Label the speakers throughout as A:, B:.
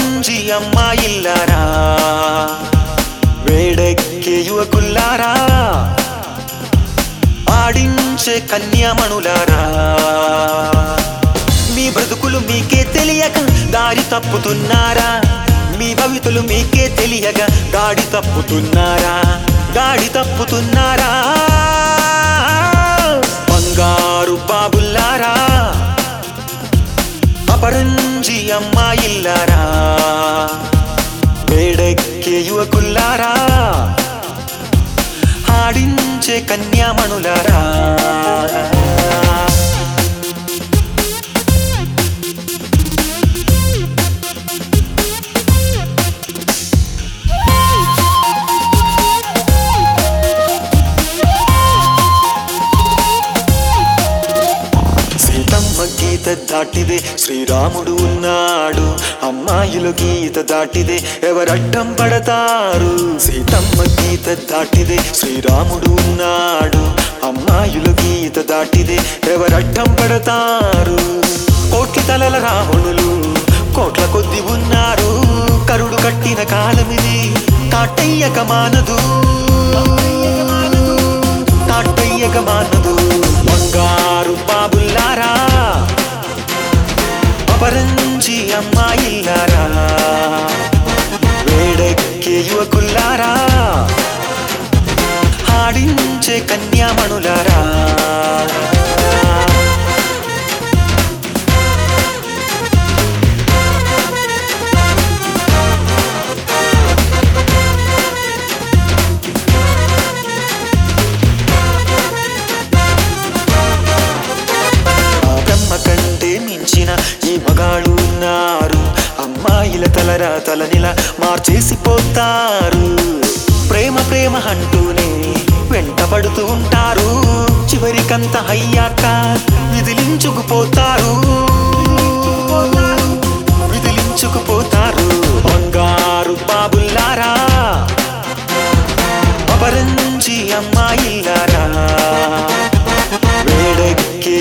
A: అపరంజి అమ్మాయిల్లారా వేడెక్కే యువకుల్లారా ఆడించే కన్యామణులారా మీ బ్రతుకులు మీకే తెలియక దారి తప్పుతున్నారా మీ భవితులు మీకే తెలియక గాడి తప్పుతున్నారా గాడి తప్పుతున్నారా బంగారు బాబుల్లారా అపరంజి అమ్మాయిల్లారా వేడెక్కే యువకుల్లారా ఆడించే కన్యామణులారా సీతమ్మ గీత దాటిదే శ్రీరాముడు ఉన్నాడు అమ్మాయిలు గీత దాటిదే ఎవరడ్డం పడతారు సీతమ్మ గీత దాటిదే శ్రీరాముడు ఉన్నాడు అమ్మాయిలు గీత దాటిదే ఎవరడ్డం పడతారు కోట్ల తలల రావణులు కోట్ల కొద్ది ఉన్నారు కరుడు కట్టిన కాలమిది కాటయ్యక మానదు కాటయ్యక మానదు బంగారు బాబుల్లారా అపరంజి అమ్మాయిల్లారా వేడెక్కే యువకుల్లారా ఆడించే కన్యామణులారా ఆ బ్రహ్మ కంటే మించిన ఈ మగాళ్ళు ఉన్నారు అమ్మాయిల తలరా తలనిల మార్చేసి పోతారు ప్రేమ ప్రేమ అంటూనే వెంటబడుతూ ఉంటారు చివరికంత అయ్యాక విదిలించుకుపోతారు విదిలించుకుపోతారు బంగారు బాబుల్లారా అపరంజి అమ్మాయిల్లారా వేడెక్కే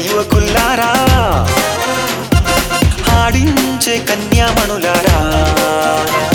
A: యువకుల్లారా ఆడించే కన్యామణులారా